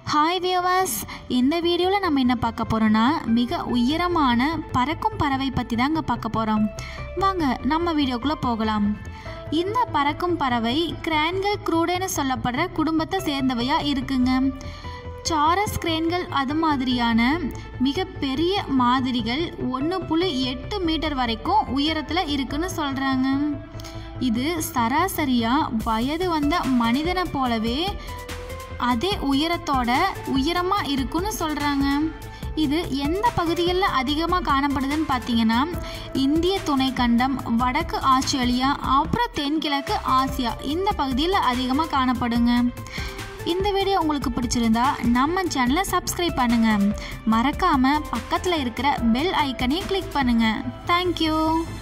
hi viewers இந்த வீடியோவில் நம்ம என்ன பார்க்க போகிறோன்னா மிக உயரமான பறக்கும் பறவை பற்றி தாங்க பார்க்க போகிறோம் வாங்க நம்ம வீடியோக்குள்ளே போகலாம் இந்த பறக்கும் பறவை கிரான்கள் க்ரூடேன்னு சொல்லப்படுற குடும்பத்தை சேர்ந்தவையாக இருக்குங்க சாரஸ் கிரேன்கள் அது மாதிரியான மிகப்பெரிய மாதிரிகள் ஒன்று புள்ளி எட்டு மீட்டர் வரைக்கும் உயரத்தில் இருக்குன்னு சொல்கிறாங்க இது சராசரியாக வயது வந்த மனிதனை போலவே அதே உயரத்தோட உயரமாக இருக்குன்னு சொல்கிறாங்க இது எந்த பகுதிகளில் அதிகமாக காணப்படுதுன்னு பார்த்தீங்கன்னா இந்திய துணைக்கண்டம் வடக்கு ஆஸ்திரேலியா அப்புறம் தென்கிழக்கு ஆசியா இந்த பகுதியில் அதிகமாக காணப்படுங்க இந்த வீடியோ உங்களுக்கு பிடிச்சிருந்தா நம்ம சேனலை சப்ஸ்கிரைப் பண்ணுங்கள் மறக்காமல் பக்கத்தில் இருக்கிற பெல் ஐக்கனையும் கிளிக் பண்ணுங்கள் தேங்க்யூ